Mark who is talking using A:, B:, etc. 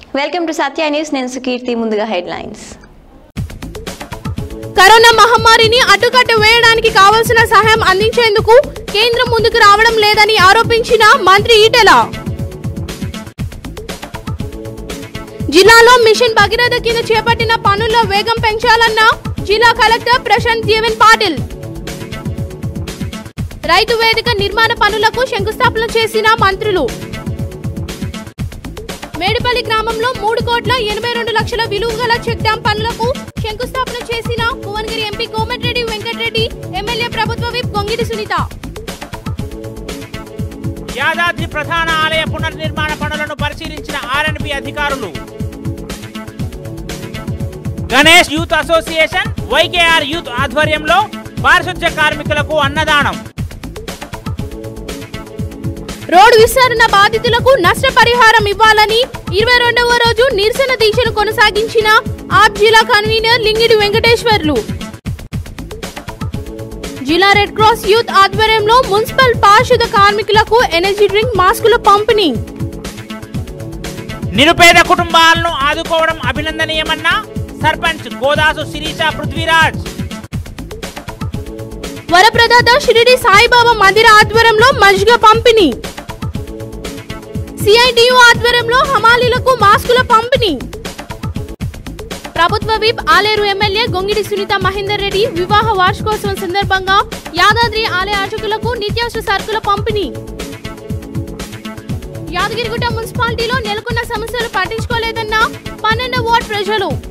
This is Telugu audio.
A: వెల్కమ్ టు సత్య న్యూస్ నేను సుకీర్తి ముందుగా హెడ్లైన్స్
B: కరోనా మహమ్మారిని అడ్డుకట్ట వేయడానికి కావలసిన సహాయం అందించేందుకు కేంద్రం ముందుకు రావడం లేదని ఆరోపించిన మంత్రి ఈటెల జిల్లాలో మిషన్ భగీరథ కింద చేపట్టిన పనుల్లో వేగం పెంచాలన్న జిల్లా కలెక్టర్ ప్రశాంత్ జీవన్ పాటిల్ రైతు వేదిక నిర్మాణ పనులకు శంకుస్థాపన చేసిన మంత్రులు మేడిపల్లి గ్రామంలో మూడు కోట్ల ఎనభై రెండు లక్షల విలువ గల చెక్ డ్యాం పనులకు శంకుస్థాపన చేసిన భువనగిరి ఎంపీ కోమటిరెడ్డి వెంకటరెడ్డి ఎమ్మెల్యే ప్రభుత్వ విప్ గొంగిడి సునీత
C: యాదాద్రి ప్రధాన ఆలయ పునర్నిర్మాణ పనులను పరిశీలించిన ఆర్ఎన్బి అధికారులు Ganesh youth association YKR youth ఆధ్వర్యంలో పారిశుధ్య కార్మికులకు అన్నదానం
B: రోడ్డు విస్తరణ బాధితులకు నష్టపరిహారం ఇవ్వాలని ఇరవై రెండవ రోజు నిరసన దీక్షను కొనసాగించిన ఆప్ జిల్లా కన్వీనర్ లింగిడి వెంకటేశ్వర్లు జిల్లా రెడ్ క్రాస్ యూత్ ఆధ్వర్యంలో మున్సిపల్ పారిశుధ కార్మికులకు ఎనర్జీ డ్రింక్ మాస్కుల పంపిణీ
C: నిరుపేద కుటుంబాలను ఆదుకోవడం అభినందనీయమన్న సర్పంచ్ గోదాసు శిరీష పృథ్వీరాజ్
B: వరప్రదాత షిరిడి సాయిబాబా మందిర ఆధ్వర్యంలో మజ్జిగ పంపిణీ సిఐటియు ఆధ్వర్యంలో హమాలీలకు మాస్కుల పంపిణీ ప్రభుత్వ విప్ ఆలేరు ఎమ్మెల్యే గొంగిడి సునీత మహేందర్ రెడ్డి వివాహ వార్షికోత్సవం సందర్భంగా యాదాద్రి ఆలయ అర్చకులకు నిత్యావసర సరుకుల పంపిణీ యాదగిరిగుట్ట మున్సిపాలిటీలో నెలకొన్న సమస్యలు పట్టించుకోలేదన్న పన్నెండో వార్డ్ ప్రజలు